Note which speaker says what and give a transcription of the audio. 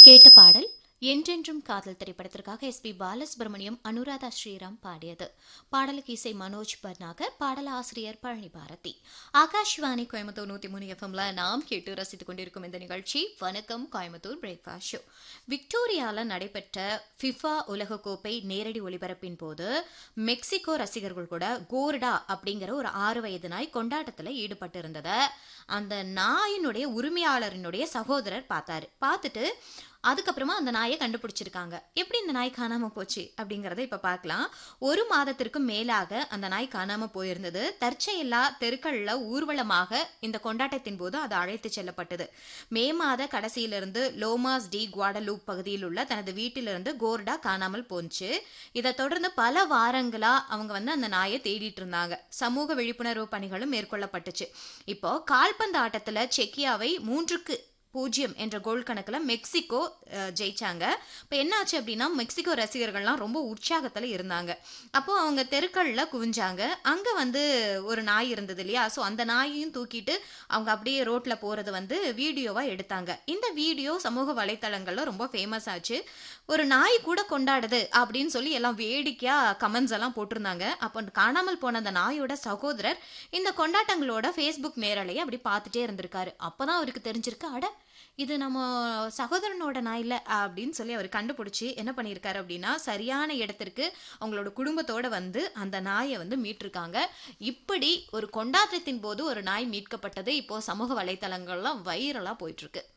Speaker 1: கேட்ட பாடல் என்றென்றும் காதல் திரைப்படத்திற்காக எஸ் பி பாலசுப்ரமணியம் அனுராதா ஸ்ரீராம் பாடியது பாடலுக்கு இசை மனோஜ் பர்னாகர் பாடல் ஆசிரியர் பழனி பாரதி ஆகாஷ்வாணி கோயம்புத்தூர் நூத்தி மூணு எஃப்எம்ல நாம் கேட்டு ரசித்துக் கொண்டிருக்கும் இந்த நிகழ்ச்சி வணக்கம் கோயம்புத்தூர் பிரேக்ஃபாஸ்ட் ஷோ விக்டோரியால நடைபெற்ற ஃபிஃபா உலகக்கோப்பை நேரடி ஒளிபரப்பின் போது மெக்சிகோ ரசிகர்கள் கூட கோர்டா அப்படிங்கிற ஒரு ஆறு வயது நாய் கொண்டாட்டத்துல ஈடுபட்டு இருந்ததை அந்த நாயினுடைய உரிமையாளரினுடைய சகோதரர் பார்த்தாரு பார்த்துட்டு அதுக்கப்புறமா அந்த நாயை கண்டுபிடிச்சிருக்காங்க எப்படி இந்த நாய் காணாம போச்சு அப்படிங்கறத இப்ப பார்க்கலாம் ஒரு மாதத்திற்கும் மேலாக அந்த நாய் காணாம போயிருந்தது தற்செயலா தெருக்கள்ல ஊர்வலமாக இந்த கொண்டாட்டத்தின் போது அது அழைத்து செல்லப்பட்டது மே மாத கடைசியிலிருந்து லோமாஸ் டி குவாடலூப் பகுதியில் உள்ள தனது வீட்டிலிருந்து கோர்டா காணாமல் போச்சு இதை தொடர்ந்து பல வாரங்களா அவங்க வந்து அந்த நாயை தேடிட்டு இருந்தாங்க சமூக விழிப்புணர்வு பணிகளும் மேற்கொள்ளப்பட்டுச்சு இப்போ கால்பந்து ஆட்டத்துல செக்கியாவை மூன்றுக்கு பூஜ்ஜியம் என்ற கோல் கணக்கில் மெக்சிகோ அஹ், ஜெயிச்சாங்க இப்போ என்னாச்சு அப்படின்னா மெக்சிகோ ரசிகர்கள்லாம் ரொம்ப உற்சாகத்தில் இருந்தாங்க அப்போ அவங்க தெருக்களில் குவிஞ்சாங்க அங்கே வந்து ஒரு நாய் இருந்தது இல்லையா ஸோ அந்த நாயையும் தூக்கிட்டு அவங்க அப்படியே ரோட்டில் போகிறது வந்து வீடியோவாக எடுத்தாங்க இந்த வீடியோ சமூக வலைத்தளங்களில் ரொம்ப ஃபேமஸ் ஆச்சு ஒரு நாய் கூட கொண்டாடுது அப்படின்னு சொல்லி எல்லாம் வேடிக்கையாக கமெண்ட்ஸ் எல்லாம் போட்டிருந்தாங்க அப்போ காணாமல் போன அந்த நாயோட சகோதரர் இந்த கொண்டாட்டங்களோட ஃபேஸ்புக் நேரலையை அப்படி பார்த்துட்டே இருந்திருக்காரு அப்பதான் அவருக்கு தெரிஞ்சிருக்கு அட இது நம்ம சகோதரனோட நாய் இல்லை அப்படின்னு சொல்லி அவர் கண்டுபிடிச்சி என்ன பண்ணியிருக்காரு அப்படின்னா சரியான இடத்திற்கு அவங்களோட குடும்பத்தோட வந்து அந்த நாயை வந்து மீட்டிருக்காங்க இப்படி ஒரு கொண்டாட்டத்தின் போது ஒரு நாய் மீட்கப்பட்டது இப்போ சமூக வலைத்தளங்கள்லாம் வைரலாக போயிட்டு இருக்கு